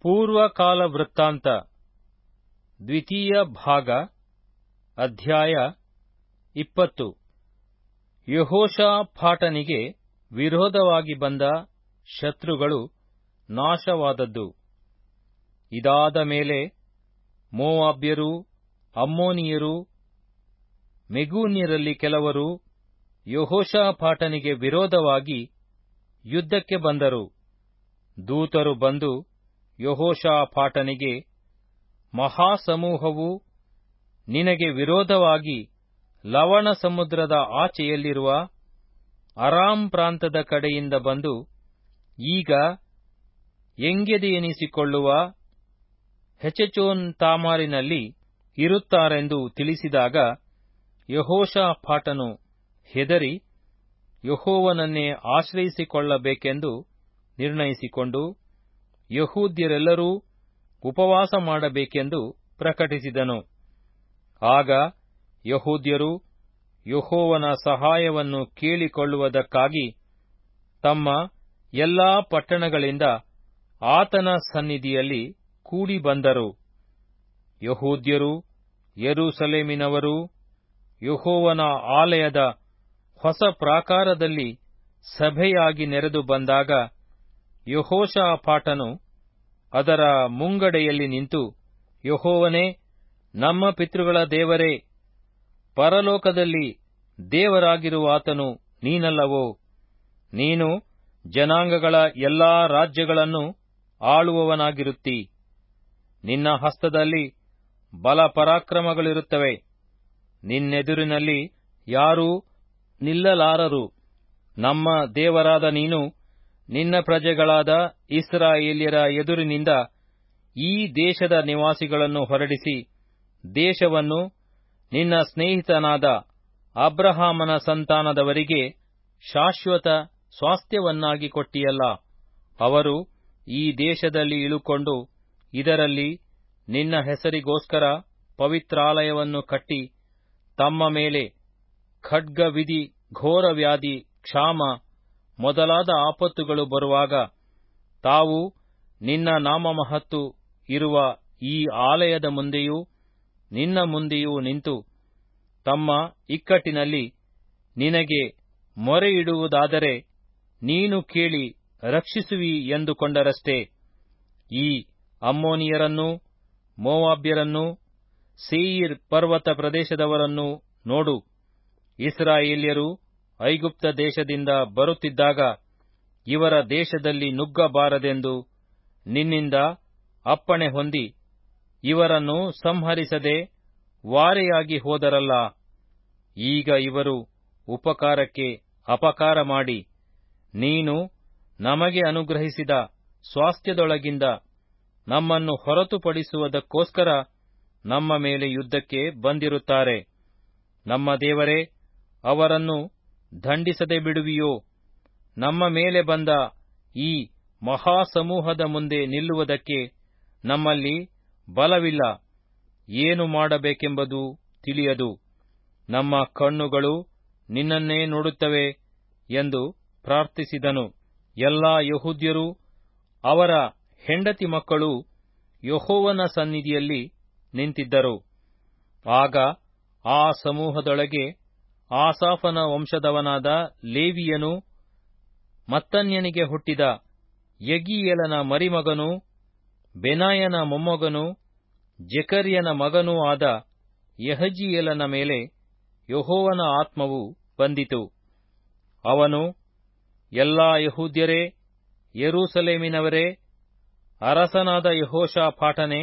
ಪೂರ್ವಕಾಲ ವೃತ್ತಾಂತ ದ್ವಿತೀಯ ಭಾಗ ಅಧ್ಯಾಯ ಇಪ್ಪತ್ತು ಯೆಹೋಷಾಫಾಟನಿಗೆ ವಿರೋಧವಾಗಿ ಬಂದ ಶತ್ರುಗಳು ನಾಶವಾದದ್ದು ಇದಾದ ಮೇಲೆ ಮೋವಾಬ್ಯರು ಅಮ್ಮೋನಿಯರು ಮೆಗೂನ್ಯರಲ್ಲಿ ಕೆಲವರು ಯೆಹೋಷಾಫಾಟನಿಗೆ ವಿರೋಧವಾಗಿ ಯುದ್ಧಕ್ಕೆ ಬಂದರು ದೂತರು ಬಂದು ಯೆಹೋಷಾಫಾಟನಿಗೆ ಮಹಾಸಮೂಹವು ನಿನಗೆ ವಿರೋಧವಾಗಿ ಲವಣ ಸಮುದ್ರದ ಆಚೆಯಲ್ಲಿರುವ ಅರಾಮ್ ಪ್ರಾಂತದ ಕಡೆಯಿಂದ ಬಂದು ಈಗ ಎಂಗೆದೆಯೆನಿಸಿಕೊಳ್ಳುವ ಹೆಚೆಚೋನ್ ತಾಮಾರಿನಲ್ಲಿ ಇರುತ್ತಾರೆಂದು ತಿಳಿಸಿದಾಗ ಯೆಹೋಷಾಫಾಟನು ಹೆದರಿ ಯೆಹೋವನನ್ನೇ ಆಶ್ರಯಿಸಿಕೊಳ್ಳಬೇಕೆಂದು ನಿರ್ಣಯಿಸಿಕೊಂಡು ಯಹೂದ್ಯರೆಲ್ಲರೂ ಉಪವಾಸ ಮಾಡಬೇಕೆಂದು ಪ್ರಕಟಿಸಿದನು ಆಗ ಯಹೂದ್ಯರು ಯೆಹೋವನ ಸಹಾಯವನ್ನು ಕೇಳಿಕೊಳ್ಳುವುದಕ್ಕಾಗಿ ತಮ್ಮ ಎಲ್ಲಾ ಪಟ್ಟಣಗಳಿಂದ ಆತನ ಸನ್ನಿಧಿಯಲ್ಲಿ ಕೂಡಿ ಬಂದರು ಯಹೂದ್ಯರು ಯೆರೂಸಲೇಮಿನವರೂ ಯೆಹೋವನ ಆಲಯದ ಹೊಸ ಪ್ರಾಕಾರದಲ್ಲಿ ಸಭೆಯಾಗಿ ನೆರೆದು ಬಂದಾಗ ಯೆಹೋಷಾಫಾಟನು ಅದರ ಮುಂಗಡೆಯಲ್ಲಿ ನಿಂತು ಯೆಹೋವನೇ ನಮ್ಮ ಪಿತೃಗಳ ದೇವರೇ ಪರಲೋಕದಲ್ಲಿ ದೇವರಾಗಿರುವಾತನು ನೀನಲ್ಲವೋ ನೀನು ಜನಾಂಗಗಳ ಎಲ್ಲಾ ರಾಜ್ಯಗಳನ್ನು ಆಳುವವನಾಗಿರುತ್ತಿ ನಿನ್ನ ಹಸ್ತದಲ್ಲಿ ಬಲ ಪರಾಕ್ರಮಗಳಿರುತ್ತವೆ ನಿನ್ನೆದುರಿನಲ್ಲಿ ಯಾರೂ ನಿಲ್ಲಲಾರರು ನಮ್ಮ ದೇವರಾದ ನೀನು ನಿನ್ನ ಪ್ರಜೆಗಳಾದ ಇಸ್ರಾಯೇಲ್ಯರ ಎದುರಿನಿಂದ ಈ ದೇಶದ ನಿವಾಸಿಗಳನ್ನು ಹೊರಡಿಸಿ ದೇಶವನ್ನು ನಿನ್ನ ಸ್ನೇಹಿತನಾದ ಅಬ್ರಹಾಮನ ಸಂತಾನದವರಿಗೆ ಶಾಶ್ವತ ಸ್ವಾಸ್ಥ್ಯವನ್ನಾಗಿ ಕೊಟ್ಟಿಯಲ್ಲ ಅವರು ಈ ದೇಶದಲ್ಲಿ ಇಳುಕೊಂಡು ಇದರಲ್ಲಿ ನಿನ್ನ ಹೆಸರಿಗೋಸ್ಕರ ಪವಿತ್ರಾಲಯವನ್ನು ಕಟ್ಟಿ ತಮ್ಮ ಮೇಲೆ ಖಡ್ಗವಿಧಿ ಘೋರವ್ಯಾಧಿ ಕ್ಷಾಮ ಮೊದಲಾದ ಆಪತ್ತುಗಳು ಬರುವಾಗ ತಾವು ನಿನ್ನ ನಾಮಮಹತ್ತು ಇರುವ ಈ ಆಲಯದ ಮುಂದೆಯೂ ನಿನ್ನ ಮುಂದೆಯೂ ನಿಂತು ತಮ್ಮ ಇಕ್ಕಟ್ಟಿನಲ್ಲಿ ನಿನಗೆ ಮೊರೆಯಿಡುವುದಾದರೆ ನೀನು ಕೇಳಿ ರಕ್ಷಿಸುವಿ ಎಂದುಕೊಂಡರಷ್ಟೇ ಈ ಅಮ್ಮೋನಿಯರನ್ನೂ ಮೋವಾಬ್ಯರನ್ನೂ ಸೇಯಿರ್ ಪರ್ವತ ಪ್ರದೇಶದವರನ್ನೂ ನೋಡು ಇಸ್ರಾಯೇಲ್ಯರು ಐಗುಪ್ತ ದೇಶದಿಂದ ಬರುತ್ತಿದ್ದಾಗ ಇವರ ದೇಶದಲ್ಲಿ ನುಗ್ಗಬಾರದೆಂದು ನಿನ್ನಿಂದ ಅಪ್ಪಣೆ ಹೊಂದಿ ಇವರನ್ನು ಸಂಹರಿಸದೆ ವಾರೆಯಾಗಿ ಹೋದರಲ್ಲ ಈಗ ಇವರು ಉಪಕಾರಕ್ಕೆ ಅಪಕಾರ ಮಾಡಿ ನೀನು ನಮಗೆ ಅನುಗ್ರಹಿಸಿದ ಸ್ವಾಸ್ಥ್ಯದೊಳಗಿಂದ ನಮ್ಮನ್ನು ಹೊರತುಪಡಿಸುವುದಕ್ಕೋಸ್ಕರ ನಮ್ಮ ಮೇಲೆ ಯುದ್ಧಕ್ಕೆ ಬಂದಿರುತ್ತಾರೆ ನಮ್ಮ ದೇವರೇ ಅವರನ್ನು ದಂಡಿಸದೆ ಬಿಡುವಿಯೋ ನಮ್ಮ ಮೇಲೆ ಬಂದ ಈ ಮಹಾಸಮೂಹದ ಮುಂದೆ ನಿಲ್ಲುವುದಕ್ಕೆ ನಮ್ಮಲ್ಲಿ ಬಲವಿಲ್ಲ ಏನು ಮಾಡಬೇಕೆಂಬುದು ತಿಳಿಯದು ನಮ್ಮ ಕಣ್ಣುಗಳು ನಿನ್ನನ್ನೇ ನೋಡುತ್ತವೆ ಎಂದು ಪ್ರಾರ್ಥಿಸಿದನು ಎಲ್ಲಾ ಯಹೂದ್ಯರು ಅವರ ಹೆಂಡತಿ ಮಕ್ಕಳು ಯಹೋವನ ಸನ್ನಿಧಿಯಲ್ಲಿ ನಿಂತಿದ್ದರು ಆಗ ಆ ಸಮೂಹದೊಳಗೆ ಆಸಾಫನ ವಂಶದವನಾದ ಲೇವಿಯನು ಮತ್ತನ್ಯನಿಗೆ ಹುಟ್ಟಿದ ಯಗಿಯೇಲನ ಮರಿಮಗನೂ ಬೆನಾಯನ ಮೊಮ್ಮಗನೂ ಜೆಕರ್ಯನ ಮಗನೂ ಆದ ಯಹಜಿಯೇಲನ ಮೇಲೆ ಯಹೋವನ ಆತ್ಮವು ಬಂದಿತು ಅವನು ಎಲ್ಲಾ ಯಹೂದ್ಯರೇ ಯೆರೂಸಲೇಮಿನವರೇ ಅರಸನಾದ ಯಹೋಷಾಫಾಟನೆ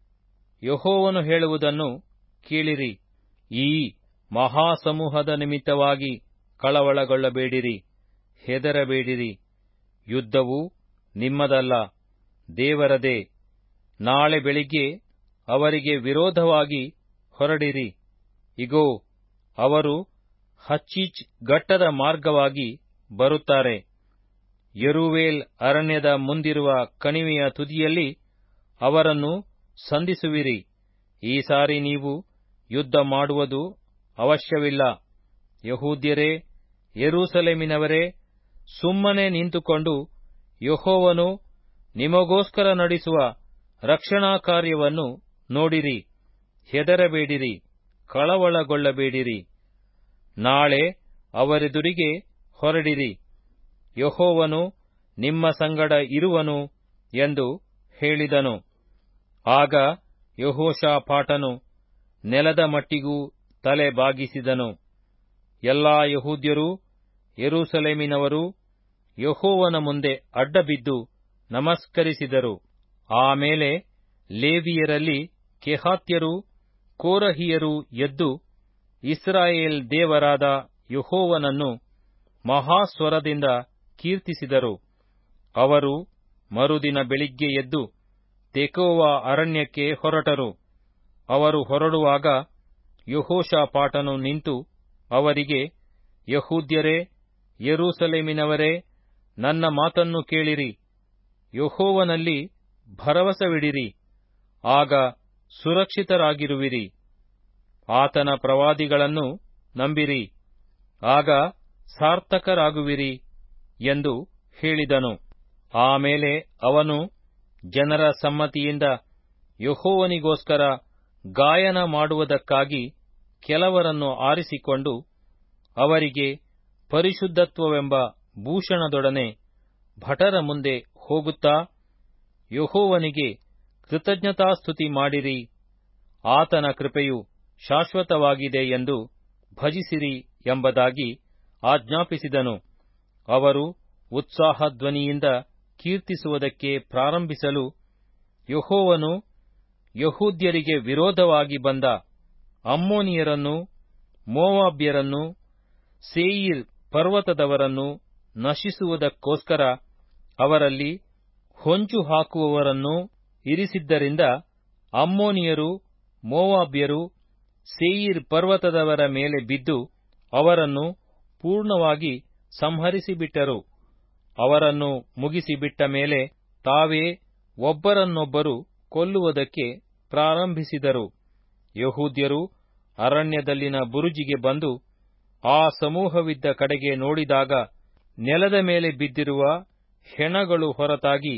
ಯಹೋವನು ಹೇಳುವುದನ್ನು ಕೇಳಿರಿ ಈ ಮಹಾಸಮೂಹದ ನಿಮಿತ್ತವಾಗಿ ಕಳವಳಗೊಳ್ಳಬೇಡಿರಿ ಹೆದರಬೇಡಿರಿ ಯುದ್ಧವು ನಿಮ್ಮದಲ್ಲ ದೇವರದೇ ನಾಳೆ ಬೆಳಿಗ್ಗೆ ಅವರಿಗೆ ವಿರೋಧವಾಗಿ ಹೊರಡಿರಿ ಇಗೋ ಅವರು ಹಚ್ಚೀಚ್ ಘಟ್ಟದ ಮಾರ್ಗವಾಗಿ ಬರುತ್ತಾರೆ ಯೆರೂವೇಲ್ ಅರಣ್ಯದ ಮುಂದಿರುವ ಕಣಿವೆಯ ತುದಿಯಲ್ಲಿ ಅವರನ್ನು ಸಂಧಿಸುವಿರಿ ಈ ಸಾರಿ ನೀವು ಯುದ್ಧ ಮಾಡುವುದು ಅವಶ್ಯವಿಲ್ಲ ಯಹೂದ್ಯರೇ ಯೆರೂಸಲೇಮಿನವರೇ ಸುಮ್ಮನೆ ನಿಂತುಕೊಂಡು ಯೆಹೋವನು ನಿಮಗೋಸ್ಕರ ನಡೆಸುವ ರಕ್ಷಣಾ ಕಾರ್ಯವನ್ನು ನೋಡಿರಿ ಹೆದರಬೇಡಿರಿ ಕಳವಳಗೊಳ್ಳಬೇಡಿರಿ ನಾಳೆ ಅವರೆದುರಿಗೆ ಹೊರಡಿರಿ ಯಹೋವನು ನಿಮ್ಮ ಸಂಗಡ ಇರುವನು ಎಂದು ಹೇಳಿದನು ಆಗ ಯಹೋಷಾಫಾಟನು ನೆಲದ ಮಟ್ಟಿಗೂ ತಲೆ ಬಾಗಿಸಿದನು ಎಲ್ಲಾ ಯಹೂದ್ಯರೂ ಯೆರೂಸಲೇಮಿನವರು ಯಹೋವನ ಮುಂದೆ ಅಡ್ಡಬಿದ್ದು ನಮಸ್ಕರಿಸಿದರು ಆಮೇಲೆ ಲೇವಿಯರಲ್ಲಿ ಕೆಹಾತ್ಯರು ಕೋರಹಿಯರು ಎದ್ದು ಇಸ್ರಾಯೇಲ್ ದೇವರಾದ ಯಹೋವನನ್ನು ಮಹಾಸ್ವರದಿಂದ ಕೀರ್ತಿಸಿದರು ಅವರು ಮರುದಿನ ಬೆಳಿಗ್ಗೆ ಎದ್ದು ತೆಕೋವ ಅರಣ್ಯಕ್ಕೆ ಹೊರಟರು ಅವರು ಹೊರಡುವಾಗ ಯಹೋಷಾಫಾಟನು ನಿಂತು ಅವರಿಗೆ ಯಹೂದ್ಯರೇ ಯೆರೂಸಲೇಮಿನವರೇ ನನ್ನ ಮಾತನ್ನು ಕೇಳಿರಿ ಯಹೋವನಲ್ಲಿ ಭರವಸವಿಡಿರಿ ಆಗ ಸುರಕ್ಷಿತರಾಗಿರುವಿರಿ ಆತನ ಪ್ರವಾದಿಗಳನ್ನು ನಂಬಿರಿ ಆಗ ಸಾರ್ಥಕರಾಗುವಿರಿ ಎಂದು ಹೇಳಿದನು ಆಮೇಲೆ ಅವನು ಜನರ ಸಮ್ಮತಿಯಿಂದ ಯಹೋವನಿಗೋಸ್ಕರ ಗಾಯನ ಮಾಡುವುದಕ್ಕಾಗಿ ಕೆಲವರನ್ನು ಆರಿಸಿಕೊಂಡು ಅವರಿಗೆ ಪರಿಶುದ್ಧತ್ವವೆಂಬ ಭೂಷಣದೊಡನೆ ಭಟರ ಮುಂದೆ ಹೋಗುತ್ತಾ ಯಹೋವನಿಗೆ ಕೃತಜ್ಞತಾಸ್ತುತಿ ಮಾಡಿರಿ ಆತನ ಕೃಪೆಯು ಶಾಶ್ವತವಾಗಿದೆ ಎಂದು ಭಜಿಸಿರಿ ಎಂಬುದಾಗಿ ಆಜ್ಞಾಪಿಸಿದನು ಅವರು ಉತ್ಸಾಹಧ್ವನಿಯಿಂದ ಕೀರ್ತಿಸುವುದಕ್ಕೆ ಪ್ರಾರಂಭಿಸಲು ಯಹೋವನು ಯಹೂದ್ಯರಿಗೆ ವಿರೋಧವಾಗಿ ಬಂದ ಅಮ್ಮೋನಿಯರನ್ನು ಮೋವಾಬ್ಯರನ್ನು ಸೇಯೀರ್ ಪರ್ವತದವರನ್ನು ನಶಿಸುವುದಕ್ಕೋಸ್ಕರ ಅವರಲ್ಲಿ ಹೊಂಚು ಹಾಕುವವರನ್ನು ಇರಿಸಿದ್ದರಿಂದ ಅಮ್ಮೋನಿಯರು ಮೋವಾಬ್ಯರು ಸೇಯೀರ್ ಪರ್ವತದವರ ಮೇಲೆ ಬಿದ್ದು ಅವರನ್ನು ಪೂರ್ಣವಾಗಿ ಸಂಹರಿಸಿಬಿಟ್ಟರು ಅವರನ್ನು ಮುಗಿಸಿಬಿಟ್ಟ ಮೇಲೆ ತಾವೇ ಒಬ್ಬರನ್ನೊಬ್ಬರು ಕೊಲ್ಲುವುದಕ್ಕೆ ಪ್ರಾರಂಭಿಸಿದರು ಯಹೂದ್ಯರು ಅರಣ್ಯದಲ್ಲಿನ ಬುರುಜಿಗೆ ಬಂದು ಆ ಸಮೂಹವಿದ್ದ ಕಡೆಗೆ ನೋಡಿದಾಗ ನೆಲದ ಮೇಲೆ ಬಿದ್ದಿರುವ ಹೆಣಗಳು ಹೊರತಾಗಿ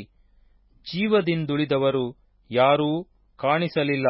ಜೀವದಿಂದುಳಿದವರು ಯಾರೂ ಕಾಣಿಸಲಿಲ್ಲ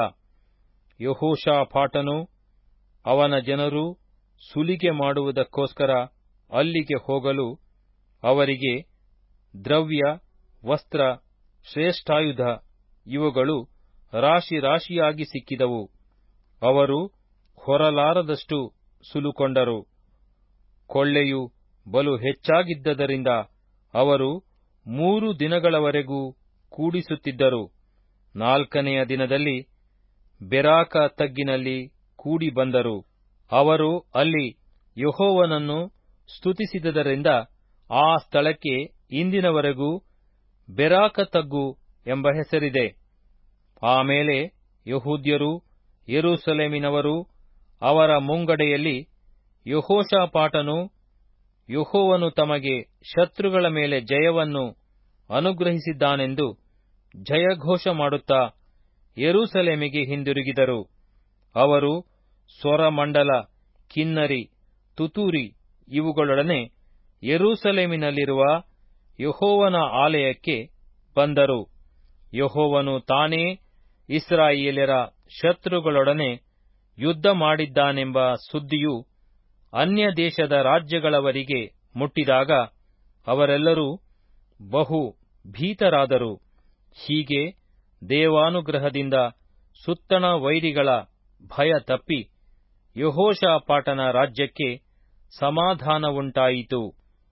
ಯಹೋಷಾಫಾಟನು ಅವನ ಜನರು ಸುಲಿಗೆ ಮಾಡುವುದಕ್ಕೋಸ್ಕರ ಅಲ್ಲಿಗೆ ಹೋಗಲು ಅವರಿಗೆ ದ್ರವ್ಯ ವಸ್ತ್ರ ಶ್ರೇಷ್ಠಾಯುಧ ಇವುಗಳು ರಾಶಿ ರಾಶಿಯಾಗಿ ಸಿಕ್ಕಿದವು ಅವರು ಹೊರಲಾರದಷ್ಟು ಸುಲುಕೊಂಡರು ಕೊಳ್ಳೆಯು ಬಲು ಹೆಚ್ಚಾಗಿದ್ದರಿಂದ ಅವರು ಮೂರು ದಿನಗಳವರೆಗೂ ಕೂಡಿಸುತ್ತಿದ್ದರು ನಾಲ್ಕನೆಯ ದಿನದಲ್ಲಿ ಬೆರಾಕ ತಗ್ಗಿನಲ್ಲಿ ಕೂಡಿ ಬಂದರು ಅವರು ಅಲ್ಲಿ ಯಹೋವನನ್ನು ಸ್ತುತಿಸಿದ್ದರಿಂದ ಆ ಸ್ಥಳಕ್ಕೆ ಇಂದಿನವರೆಗೂ ಬೆರಾಕ ತಗ್ಗು ಎಂಬ ಹೆಸರಿದೆ ಆಮೇಲೆ ಯಹೂದ್ಯರು ಯೆರೂಸಲೇಮಿನವರು ಅವರ ಮುಂಗಡೆಯಲ್ಲಿ ಯಹೋಷಾಪಾಟನು ಯಹೋವನು ತಮಗೆ ಶತ್ರುಗಳ ಮೇಲೆ ಜಯವನ್ನು ಅನುಗ್ರಹಿಸಿದ್ದಾನೆಂದು ಜಯಘೋಷ ಮಾಡುತ್ತಾ ಯೆರೂಸಲೇಮಿಗೆ ಹಿಂದಿರುಗಿದರು ಅವರು ಸ್ವರಮಂಡಲ ಕಿನ್ನರಿ ತುತೂರಿ ಇವುಗಳೊಡನೆ ಯೆರೂಸಲೇಮಿನಲ್ಲಿರುವ ಯಹೋವನ ಆಲಯಕ್ಕೆ ಬಂದರು ಯಹೋವನು ತಾನೇ ಇಸ್ರಾಯೇಲ್ಯರ ಶತ್ರುಗಳೊಡನೆ ಯುದ್ಧ ಮಾಡಿದ್ದಾನೆಂಬ ಸುದ್ದಿಯು ಅನ್ಯ ದೇಶದ ರಾಜ್ಯಗಳವರಿಗೆ ಮುಟ್ಟಿದಾಗ ಅವರೆಲ್ಲರೂ ಬಹು ಭೀತರಾದರು ಹೀಗೆ ದೇವಾನುಗ್ರಹದಿಂದ ಸುತ್ತಣ ವೈರಿಗಳ ಭಯ ತಪ್ಪಿ ಯಹೋಷಾಪಾಟನ ರಾಜ್ಯಕ್ಕೆ ಸಮಾಧಾನವುಂಟಾಯಿತು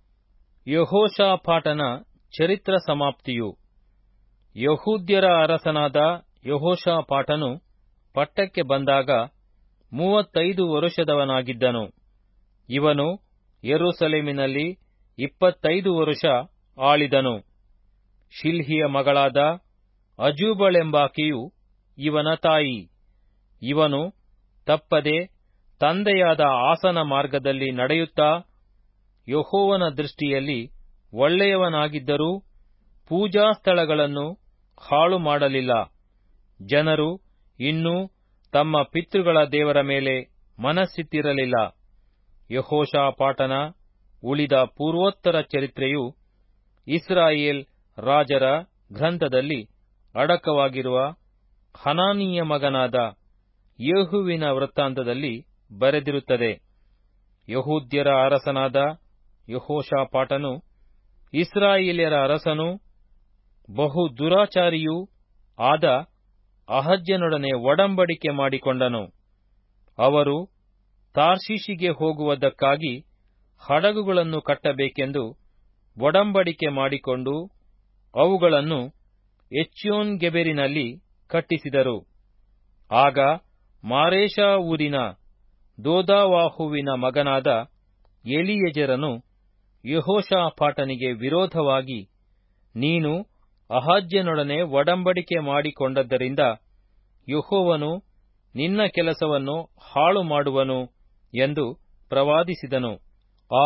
ಯಹೋಷಾಪಾಟನ ಚರಿತ್ರ ಸಮಾಪ್ತಿಯು ಯಹೂದ್ಯರ ಅರಸನಾದ ಯಹೋಷಾಪಾಟನು ಪಟ್ಟಕ್ಕೆ ಬಂದಾಗ ಮೂವತ್ತೈದು ವರುಷದವನಾಗಿದ್ದನು ಇವನು ಯೆರೂಸಲೇಮಿನಲ್ಲಿ ಇಪ್ಪತ್ತೈದು ವರುಷ ಆಳಿದನು ಶಿಲ್ಹಿಯ ಮಗಳಾದ ಅಜೂಬಳೆಂಬಾಕೆಯು ಇವನ ತಾಯಿ ಇವನು ತಪ್ಪದೆ ತಂದೆಯಾದ ಆಸನ ಮಾರ್ಗದಲ್ಲಿ ನಡೆಯುತ್ತಾ ಯಹೋವನ ದೃಷ್ಟಿಯಲ್ಲಿ ಒಳ್ಳೆಯವನಾಗಿದ್ದರೂ ಪೂಜಾ ಸ್ಥಳಗಳನ್ನು ಹಾಳು ಮಾಡಲಿಲ್ಲ ಜನರು ಇನ್ನೂ ತಮ್ಮ ಪಿತೃಗಳ ದೇವರ ಮೇಲೆ ಮನಸ್ಸಿತ್ತಿರಲಿಲ್ಲ ಯಹೋಷಾಪಾಟನ ಉಳಿದ ಪೂರ್ವೋತ್ತರ ಚರಿತ್ರೆಯು ಇಸ್ರಾಯೇಲ್ ರಾಜರ ಗ್ರಂಥದಲ್ಲಿ ಅಡಕವಾಗಿರುವ ಹನಾನಿಯ ಮಗನಾದ ಯೇಹುವಿನ ವೃತ್ತಾಂತದಲ್ಲಿ ಬರೆದಿರುತ್ತದೆ ಯಹೂದ್ಯರ ಅರಸನಾದ ಯಹೋಷಾಪಾಟನು ಇಸ್ರಾಯೇಲ್ಯರ ಅರಸನೂ ಬಹು ದುರಾಚಾರಿಯೂ ಆದ ಅಹಜ್ಯನೊಡನೆ ಒಡಂಬಡಿಕೆ ಮಾಡಿಕೊಂಡನು ಅವರು ತಾರ್ಷೀಷಿಗೆ ಹೋಗುವುದಕ್ಕಾಗಿ ಹಡಗುಗಳನ್ನು ಕಟ್ಟಬೇಕೆಂದು ಒಡಂಬಡಿಕೆ ಮಾಡಿಕೊಂಡು ಅವುಗಳನ್ನು ಎಚ್ಯೋನ್ ಗೆಬೆರಿನಲ್ಲಿ ಕಟ್ಟಿಸಿದರು ಆಗ ಮಾರೇಷ ಊರಿನ ದೋದಾವಾಹುವಿನ ಮಗನಾದ ಎಲಿಯಜರನು ಯಹೋಷಾಫಾಟನಿಗೆ ವಿರೋಧವಾಗಿ ನೀನು ಅಹಾಜ್ಯನೊಡನೆ ಒಡಂಬಡಿಕೆ ಮಾಡಿಕೊಂಡದ್ದರಿಂದ ಯಹೋವನು ನಿನ್ನ ಕೆಲಸವನ್ನು ಹಾಳು ಮಾಡುವನು ಎಂದು ಪ್ರವಾದಿಸಿದನು ಆ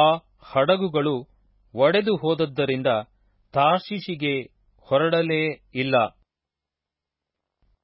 ಹಡಗುಗಳು ಒಡೆದು ಹೋದದ್ದರಿಂದ ತಾರ್ಷೀಷಿಗೆ ಹೊರಡಲೇ ಇಲ್ಲ